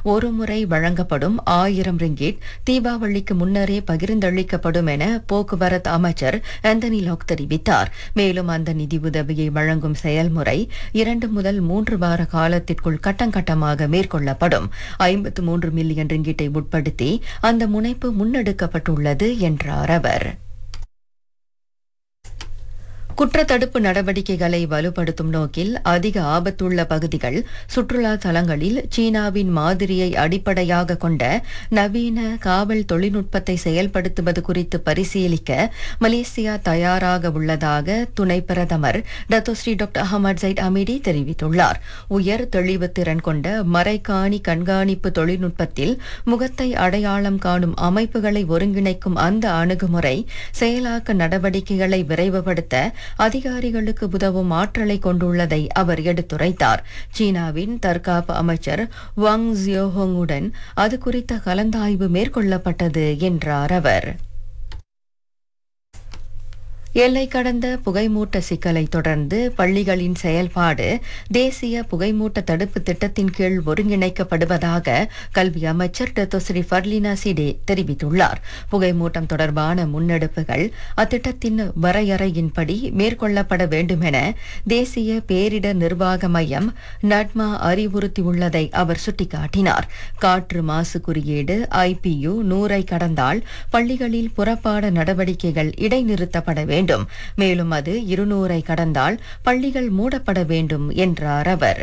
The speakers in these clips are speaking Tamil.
ஒருமுறை வழங்கப்படும் ஆயிரம் ரிங்கிட் தீபாவளிக்கு முன்னரே பகிர்ந்தளிக்கப்படும் என போக்குவரத்து அமைச்சர் ஆந்தனி லாக் தெரிவித்தார் மேலும் அந்த நிதி உதவியை வழங்கும் செயல்முறை இரண்டு முதல் மூன்று வார காலத்திற்குள் கட்டங்கட்டமாக மேற்கொள்ளப்படும் ஐம்பத்து மூன்று மில்லியன் ரிங்கிட்டை உட்படுத்தி அந்த முனைப்பு முன்னெடுக்கப்பட்டுள்ளது என்றார் அவர் குற்றத்தடுப்பு நடவடிக்கைகளை வலுப்படுத்தும் நோக்கில் அதிக ஆபத்துள்ள பகுதிகள் சுற்றுலா தலங்களில் சீனாவின் மாதிரியை அடிப்படையாக கொண்ட நவீன காவல் தொழில்நுட்பத்தை செயல்படுத்துவது குறித்து பரிசீலிக்க மலேசியா தயாராக உள்ளதாக துணை பிரதமர் Dato Sri doctor Ahmad Zahid Hamidi தெரிவித்துள்ளார் உயர் தெளிவு திறன் கொண்ட மறைக்காணி கண்காணிப்பு தொழில்நுட்பத்தில் முகத்தை அடையாளம் காணும் அமைப்புகளை ஒருங்கிணைக்கும் அந்த அணுகுமுறை செயலாக்க நடவடிக்கைகளை விரைவுபடுத்த அதிகாரிகளுக்கு உதவும் ஆற்றலை கொண்டுள்ளதை அவர் எடுத்துரைத்தார் சீனாவின் தற்காப்பு அமைச்சர் வாங் ஜியோஹோங்குடன் அது குறித்த கலந்தாய்வு மேற்கொள்ளப்பட்டது என்றார் அவர் எல்லை கடந்த புகைமூட்ட சிக்கலை தொடர்ந்து பள்ளிகளின் செயல்பாடு தேசிய புகைமூட்ட தடுப்பு திட்டத்தின் கீழ் ஒருங்கிணைக்கப்படுவதாக கல்வி அமைச்சர் டத்தோஸ்ரீ ஃபர்லினா சிடே தெரிவித்துள்ளார் புகைமூட்டம் தொடர்பான முன்னெடுப்புகள் அத்திட்டத்தின் வரையறையின்படி மேற்கொள்ளப்பட வேண்டுமென தேசிய பேரிடர் நிர்வாக மையம் நட்மா அறிவுறுத்தியுள்ளதை அவர் சுட்டிக்காட்டினார் காற்று மாசு குறியீடு ஐபியு நூறை கடந்தால் பள்ளிகளில் புறப்பாட நடவடிக்கைகள் இடைநிறுத்தப்பட வேண்டும் வேண்டும் மேலும் அது இருநூறை கடந்தால் பள்ளிகள் மூடப்பட வேண்டும் என்றார் அவர்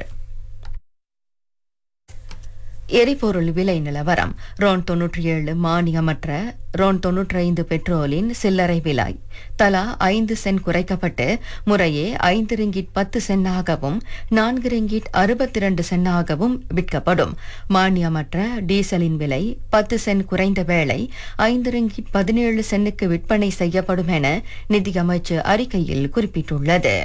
எரிபொருள் விலை நிலவரம் ரோன் தொன்னூற்றி ஏழு மானியமற்ற ரோன் தொன்னூற்றி ஐந்து பெட்ரோலின் சில்லறை விலை தலா ஐந்து சென்ட் குறைக்கப்பட்டு முறையே ஐந்து ரிங்கிட் பத்து சென்னாகவும் நான்கு ரிங்கிட் அறுபத்தி இரண்டு சென்னாகவும் விற்கப்படும் மானியமற்ற டீசலின் விலை பத்து சென்ட் குறைந்த வேளை ஐந்து ரிங்கிட் பதினேழு சென்னுக்கு விற்பனை செய்யப்படும் என நிதியமைச்சு அறிக்கையில் குறிப்பிட்டுள்ளது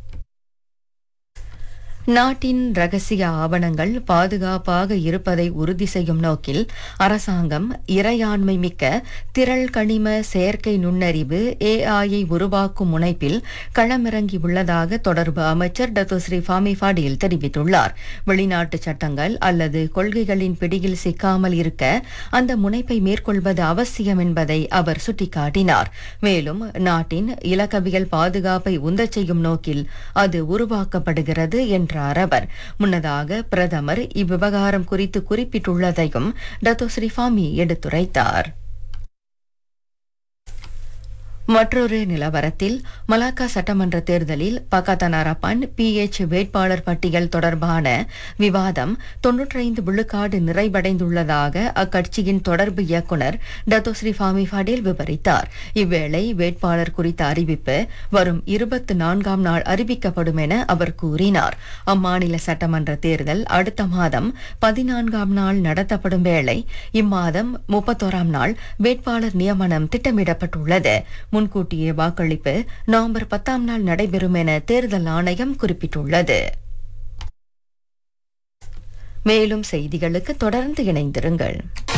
நாட்டின் ரகசிய ஆவணங்கள் பாதுகாப்பாக இருப்பதை உறுதி செய்யும் நோக்கில் அரசாங்கம் இறையாண்மை மிக்க திரள் கனிம செயற்கை நுண்ணறிவு ஏஐயை உருவாக்கும் முனைப்பில் களமிறங்கியுள்ளதாக தொடர்பு அமைச்சர் டத்தோஸ்ரீ ஃபாமி ஃபாடியில் தெரிவித்துள்ளார் வெளிநாட்டு சட்டங்கள் அல்லது கொள்கைகளின் பிடியில் சிக்காமல் இருக்க அந்த முனைப்பை மேற்கொள்வது அவசியம் என்பதை அவர் சுட்டிக்காட்டினார் மேலும் நாட்டின் இலக்கவியல் பாதுகாப்பை உந்தச் செய்யும் நோக்கில் அது உருவாக்கப்படுகிறது என்றார் என்றார் அவர் முன்னதாக பிரதமர் இவ்விவகாரம் குறித்து குறிப்பிட்டுள்ளதையும் டத்தோ ஸ்ரீஃபாமி எடுத்துரைத்தார் மற்றொரு நிலவரத்தில் மலாக்கா சட்டமன்ற தேர்தலில் பகதன் அரப்பான் பிஎச் வேட்பாளர் பட்டியல் தொடர்பான விவாதம் தொன்னூற்றைந்து விழுக்காடு நிறைவடைந்துள்ளதாக அக்கட்சியின் தொடர்பு இயக்குநர் டத்தோஸ்ரீ ஃபாமி ஃபடேல் விவரித்தார் இவ்வேளை வேட்பாளர் குறித்த அறிவிப்பு வரும் இருபத்தி நான்காம் நாள் அறிவிக்கப்படும் என அவர் கூறினார் அம்மாநில சட்டமன்ற தேர்தல் அடுத்த மாதம் பதினான்காம் நாள் நடத்தப்படும் வேளை இம்மாதம் முப்பத்தோராம் நாள் வேட்பாளர் நியமனம் திட்டமிடப்பட்டுள்ளது முன்கூட்டியே வாக்களிப்பு நவம்பர் பத்தாம் நாள் நடைபெறும் என தேர்தல் ஆணையம் குறிப்பிட்டுள்ளது மேலும் செய்திகளுக்கு தொடர்ந்து இணைந்திருங்கள்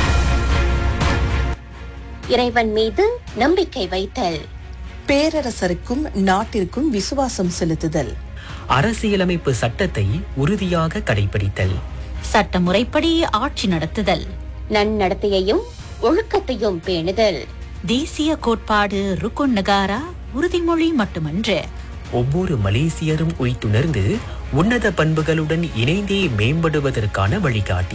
இறைவன் மீது நம்பிக்கை வைத்தல் பேரரசருக்கும் நாட்டிற்கும் விசுவாசம் செலுத்துதல் அரசியலமைப்பு சட்டத்தை உறுதியாக கடைபிடித்தல் சட்டமுறைப்படி ஆட்சி நடத்துதல் நன்னடத்தையையும் ஒழுக்கத்தையும் பேணுதல் தேசிய கோட்பாடு ருக்குன் நகாரா உறுதிமொழி மட்டுமன்று ஒவ்வொரு மலேசியரும் உய்த்துணர்ந்து உன்னத பண்புகளுடன் இணைந்தே மேம்படுவதற்கான வழிகாட்டி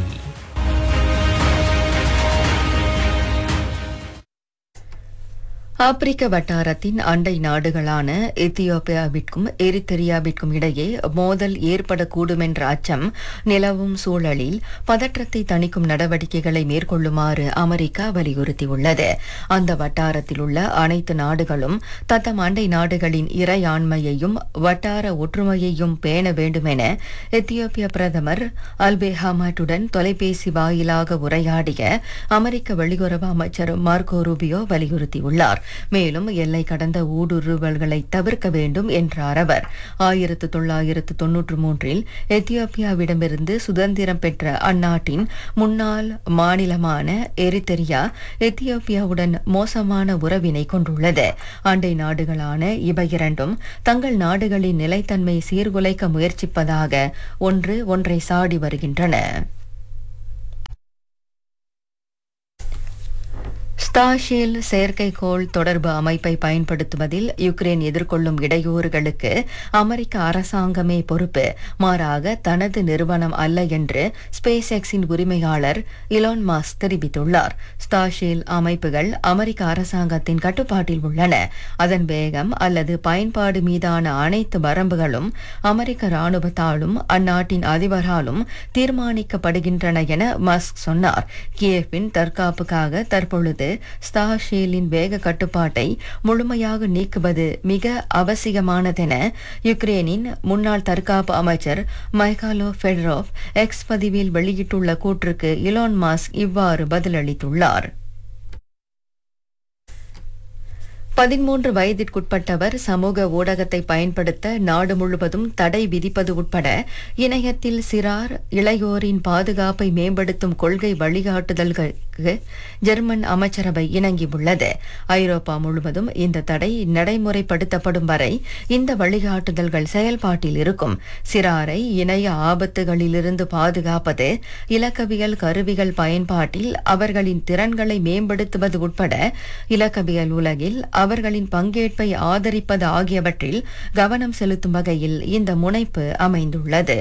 ஆப்பிரிக்க வட்டாரத்தின் அண்டை நாடுகளான எத்தியோப்பியாவிற்கும் எரித்திரியாவிற்கும் இடையே மோதல் ஏற்படக்கூடும் என்ற அச்சம் நிலவும் சூழலில் பதற்றத்தை தணிக்கும் நடவடிக்கைகளை மேற்கொள்ளுமாறு அமெரிக்கா வலியுறுத்தியுள்ளது அந்த வட்டாரத்தில் உள்ள அனைத்து நாடுகளும் தத்தம் அண்டை நாடுகளின் இறையாண்மையையும் வட்டார ஒற்றுமையையும் பேண வேண்டும் என எத்தியோப்பிய பிரதமர் அல்பே ஹமாட்டுடன் தொலைபேசி வாயிலாக உரையாடிய அமெரிக்க வெளியுறவு அமைச்சர் மார்கோ ரூபியோ வலியுறுத்தியுள்ளார் மேலும் எல்லை கடந்த ஊடுருவல்களை தவிர்க்க வேண்டும் என்றார் அவர் ஆயிரத்து தொள்ளாயிரத்து தொன்னூற்று மூன்றில் எத்தியோப்பியாவிடமிருந்து சுதந்திரம் பெற்ற அந்நாட்டின் முன்னாள் மாநிலமான எரித்தெரியா எத்தியோப்பியாவுடன் மோசமான உறவினை கொண்டுள்ளது அண்டை நாடுகளான இவை இரண்டும் தங்கள் நாடுகளின் நிலைத்தன்மை சீர்குலைக்க முயற்சிப்பதாக ஒன்று ஒன்றை சாடி வருகின்றன ஸ்டாஷில் செயற்கைக்கோள் தொடர்பு அமைப்பை பயன்படுத்துவதில் யுக்ரைன் எதிர்கொள்ளும் இடையூறுகளுக்கு அமெரிக்க அரசாங்கமே பொறுப்பு மாறாக தனது நிறுவனம் அல்ல என்று ஸ்பேஸ் எக்ஸின் உரிமையாளர் இலான் மாஸ்க் தெரிவித்துள்ளார் ஸ்டாஷில் அமைப்புகள் அமெரிக்க அரசாங்கத்தின் கட்டுப்பாட்டில் உள்ளன அதன் வேகம் அல்லது பயன்பாடு மீதான அனைத்து வரம்புகளும் அமெரிக்க ராணுவத்தாலும் அந்நாட்டின் அதிபராலும் தீர்மானிக்கப்படுகின்றன என மஸ்க் சொன்னார் கியேவின் தற்காப்புக்காக தற்பொழுது ஸ்டாஷேலின் வேக கட்டுப்பாட்டை முழுமையாக நீக்குவது மிக அவசியமானதென யுக்ரேனின் முன்னாள் தற்காப்பு அமைச்சர் மைகாலோ ஃபெடரோவ் எக்ஸ் பதிவில் வெளியிட்டுள்ள கூற்றுக்கு இலான் மாஸ்க் இவ்வாறு பதிலளித்துள்ளார் பதிமூன்று வயதிற்குட்பட்டவர் சமூக ஊடகத்தை பயன்படுத்த நாடு முழுவதும் தடை விதிப்பது உட்பட இணையத்தில் சிறார் இளையோரின் பாதுகாப்பை மேம்படுத்தும் கொள்கை வழிகாட்டுதல்களுக்கு ஜெர்மன் அமைச்சரவை இணங்கியுள்ளது ஐரோப்பா முழுவதும் இந்த தடை நடைமுறைப்படுத்தப்படும் வரை இந்த வழிகாட்டுதல்கள் செயல்பாட்டில் இருக்கும் சிறாரை இணைய ஆபத்துகளிலிருந்து பாதுகாப்பது இலக்கவியல் கருவிகள் பயன்பாட்டில் அவர்களின் திறன்களை மேம்படுத்துவது உட்பட இலக்கவியல் உலகில் அவர்களின் பங்கேற்பை ஆதரிப்பது ஆகியவற்றில் கவனம் செலுத்தும் வகையில் இந்த முனைப்பு அமைந்துள்ளது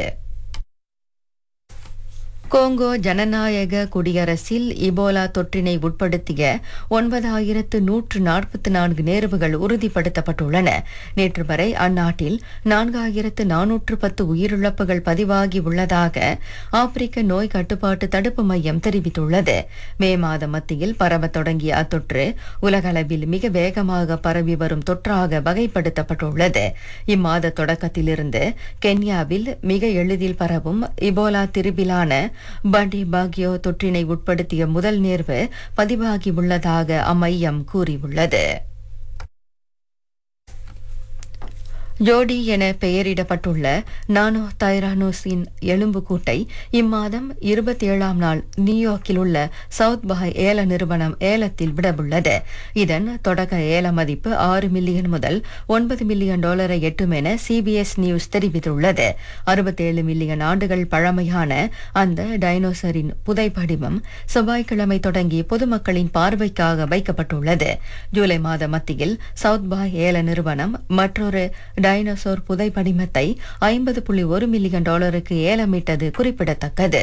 கோங்கோ ஜனநாயக குடியரசில் இபோலா தொற்றினை உட்படுத்திய ஒன்பதாயிரத்து நூற்று நாற்பத்தி நான்கு நேர்வுகள் உறுதிப்படுத்தப்பட்டுள்ளன நேற்று வரை அந்நாட்டில் நான்காயிரத்து நானூற்று பத்து உயிரிழப்புகள் பதிவாகி உள்ளதாக ஆப்பிரிக்க நோய் கட்டுப்பாட்டு தடுப்பு மையம் தெரிவித்துள்ளது மே மாத மத்தியில் பரவத் தொடங்கிய அத்தொற்று உலகளவில் மிக வேகமாக பரவி வரும் தொற்றாக வகைப்படுத்தப்பட்டுள்ளது இம்மாத தொடக்கத்திலிருந்து கென்யாவில் மிக எளிதில் பரவும் இபோலா திருவிழான பண்டி பாக்யோ தொற்றினை உட்படுத்திய முதல் நேர்வு பதிவாகியுள்ளதாக அம்மையம் கூறியுள்ளது ஜோடி என பெயரிடப்பட்டுள்ள நானோ தைரானோஸின் எலும்புக்கூட்டை இம்மாதம் இருபத்தி ஏழாம் நாள் நியூயார்க்கில் உள்ள சவுத் பாய் ஏல நிறுவனம் ஏலத்தில் விடவுள்ளது இதன் தொடக்க ஏல மதிப்பு ஆறு மில்லியன் முதல் ஒன்பது மில்லியன் டாலரை எட்டும் என சிபிஎஸ் நியூஸ் தெரிவித்துள்ளது அறுபத்தேழு மில்லியன் ஆண்டுகள் பழமையான அந்த டைனோசரின் புதைப்படிவம் செவ்வாய்க்கிழமை தொடங்கி பொதுமக்களின் பார்வைக்காக வைக்கப்பட்டுள்ளது ஜூலை மாத மத்தியில் சவுத் பாய் ஏல நிறுவனம் மற்றொரு டைனோசோர் புதைப்படிமத்தை ஐம்பது புள்ளி ஒரு மில்லியன் டாலருக்கு ஏலமிட்டது குறிப்பிடத்தக்கது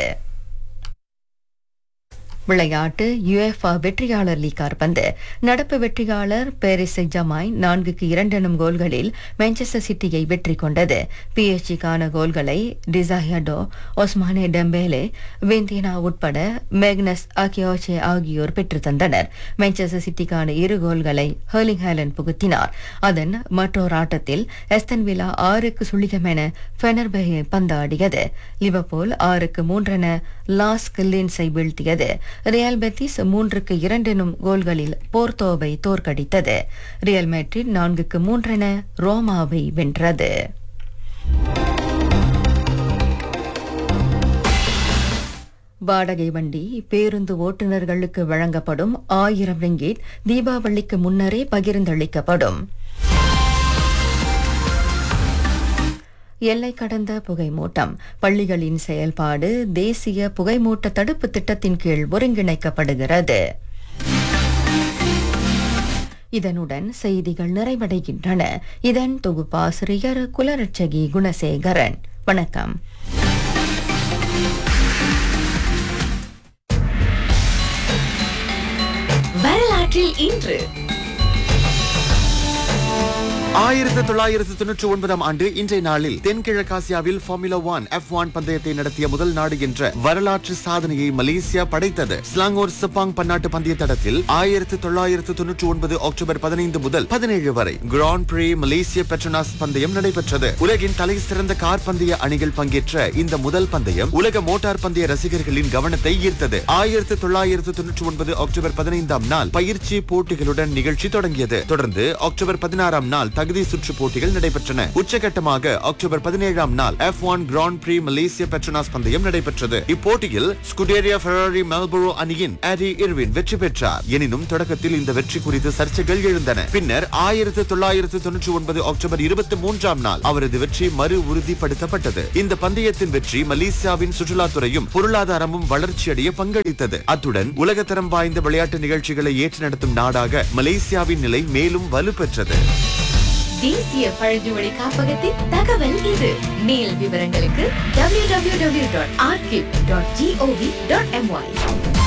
விளையாட்டு யுஎஃப்ஆ வெற்றியாளர் லீக் கால்பந்து நடப்பு வெற்றியாளர் பாரிஸ் ஜமாய் நான்குக்கு இரண்டு எனும் கோல்களில் மான்செஸ்டர் சிட்டியை வெற்றி கொண்டது பிஎஸ்ஜிக்கான கோல்களை டிசாயடோ ஒஸ்மானே டெம்பேலே வெந்தினா உட்பட மேக்னஸ் அகியோச்சே ஆகியோர் பெற்றுத் தந்தனர் மான்செஸ்டர் சிட்டிக்கான இரு கோல்களை ஹர்லிங் ஹேலன் புகுத்தினார் அதன் மற்றொரு ஆட்டத்தில் எஸ்தன் விழா ஆறுக்கு சுழிகம் என ஃபெனர்பெஹே பந்தாடியது லிவர்பூல் ஆறுக்கு மூன்றென லாஸ் கில்லின்ஸை வீழ்த்தியது ரியல் பெத்திஸ் மூன்றுக்கு இரண்டெனும் கோல்களில் போர்த்தோவை தோற்கடித்தது ரியல் மேட்ரிட் நான்குக்கு மூன்றென ரோமாவை வென்றது வாடகை வண்டி பேருந்து ஓட்டுநர்களுக்கு வழங்கப்படும் ஆயிரம் ரிங்கீட் தீபாவளிக்கு முன்னரே பகிர்ந்தளிக்கப்படும் எல்லை கடந்த புகைமூட்டம் பள்ளிகளின் செயல்பாடு தேசிய புகைமூட்ட தடுப்பு திட்டத்தின் கீழ் ஒருங்கிணைக்கப்படுகிறது இதனுடன் செய்திகள் நிறைவடைகின்றன இதன் தொகுப்பாசிரியர் குலரட்சகி குணசேகரன் வணக்கம் வரலாற்றில் இன்று ஆயிரத்தி தொள்ளாயிரத்து தொன்னூற்றி ஒன்பதாம் ஆண்டு இன்றைய நாளில் தென்கிழக்காசியாவில் ஃபார்முலா ஒன் எஃப் ஒன் பந்தயத்தை நடத்திய முதல் நாடு என்ற வரலாற்று சாதனையை மலேசியா படைத்தது ஸ்லாங்கோர் செப்பாங் பன்னாட்டு பந்தய தடத்தில் ஆயிரத்தி தொள்ளாயிரத்து தொன்னூற்றி ஒன்பது அக்டோபர் பதினைந்து முதல் பதினேழு வரை கிராண்ட் பிரே மலேசிய பெட்ரோனாஸ் பந்தயம் நடைபெற்றது உலகின் தலை சிறந்த கார் பந்தய அணிகள் பங்கேற்ற இந்த முதல் பந்தயம் உலக மோட்டார் பந்தய ரசிகர்களின் கவனத்தை ஈர்த்தது ஆயிரத்தி தொள்ளாயிரத்து தொன்னூற்றி ஒன்பது அக்டோபர் பதினைந்தாம் நாள் பயிற்சி போட்டிகளுடன் நிகழ்ச்சி தொடங்கியது தொடர்ந்து அக்டோபர் பதினாறாம் நாள் தகுதி சுற்று போட்டிகள் நடைபெற்றன உச்சகட்டமாக அக்டோபர் பதினேழாம் நாள் எஃப் ஒன் கிராண்ட் பிரீ மலேசிய பெட்ரோனாஸ் பந்தயம் நடைபெற்றது இப்போட்டியில் ஸ்குடேரியா ஃபெராரி மெல்போரோ அணியின் ஆரி இர்வின் வெற்றி பெற்றார் எனினும் தொடக்கத்தில் இந்த வெற்றி குறித்து சர்ச்சைகள் எழுந்தன பின்னர் ஆயிரத்து தொள்ளாயிரத்து தொன்னூற்றி ஒன்பது அக்டோபர் இருபத்தி மூன்றாம் நாள் அவரது வெற்றி மறு உறுதிப்படுத்தப்பட்டது இந்த பந்தயத்தின் வெற்றி மலேசியாவின் சுற்றுலாத்துறையும் பொருளாதாரமும் வளர்ச்சியடைய பங்களித்தது அத்துடன் உலகத்தரம் வாய்ந்த விளையாட்டு நிகழ்ச்சிகளை ஏற்று நடத்தும் நாடாக மலேசியாவின் நிலை மேலும் வலுப்பெற்றது தேசிய பழங்குடி காப்பகத்தின் தகவல் இது மேல் விவரங்களுக்கு www.archive.gov.my